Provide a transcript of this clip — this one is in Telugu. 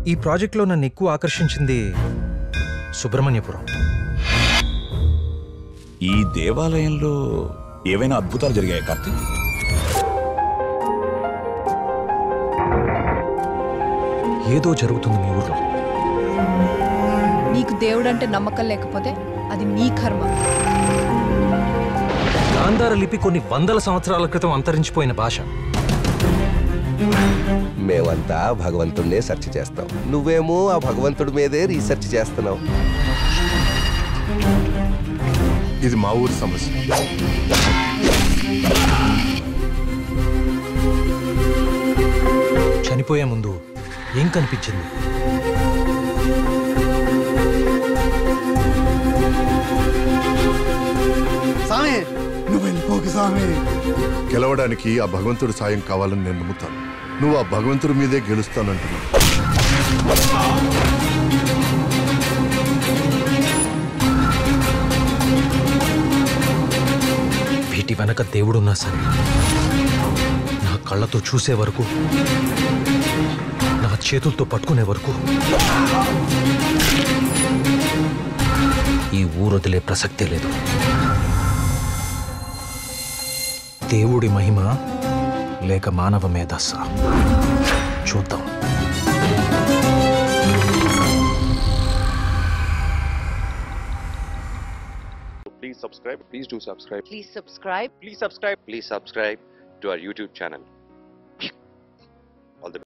ఈ ప్రాజెక్ట్లో నన్ను ఎక్కువ ఆకర్షించింది సుబ్రహ్మణ్యపురం ఈ దేవాలయంలో ఏవైనా అద్భుతాలు జరిగాయి కార్తీక్ ఏదో జరుగుతుంది మీ ఊర్లో నీకు దేవుడంటే నమ్మకం లేకపోతే అది నీ కర్మ గాంధార లిపి కొన్ని వందల సంవత్సరాల క్రితం అంతరించిపోయిన భాష మేమంతా భగవంతుడినే సెర్చ్ చేస్తాం నువ్వేమో ఆ భగవంతుడి మీదే రీసెర్చ్ చేస్తున్నావు ఇది మా ఊరి సమస్య చనిపోయే ముందు ఏం కనిపించింది స్వామి నువ్వు వెళ్ళిపోకు స్వామి గెలవడానికి ఆ భగవంతుడి సాయం కావాలని నేను నమ్ముతాను నువ్వు ఆ భగవంతుడి మీదే గెలుస్తానంటున్నావు వీటి వెనక దేవుడున్నా సరే నా కళ్ళతో చూసే వరకు నా చేతులతో పట్టుకునే వరకు ఈ ఊరొదిలే ప్రసక్తే లేదు దేవుడి మహిమ లేక మానవ మేధస్స చూద్దాం Please subscribe. Please do subscribe. Please subscribe. Please subscribe. Please subscribe to our YouTube channel.